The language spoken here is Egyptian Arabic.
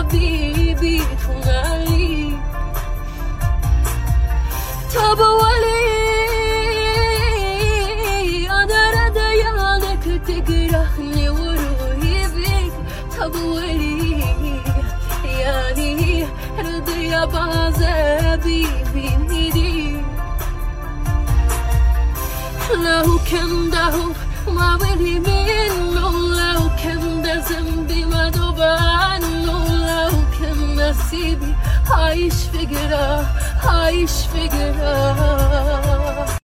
حبيبي تنالي طب ولي أنا راضي عنك تجرحني وروحي بيك طب ولي يعني راضية بعذابي بين ايديك لو كان ده ما بلي منه لو كان ده ذنبي ما دوب عنه لو كان نصيبي عايش في جراح عايش في جراح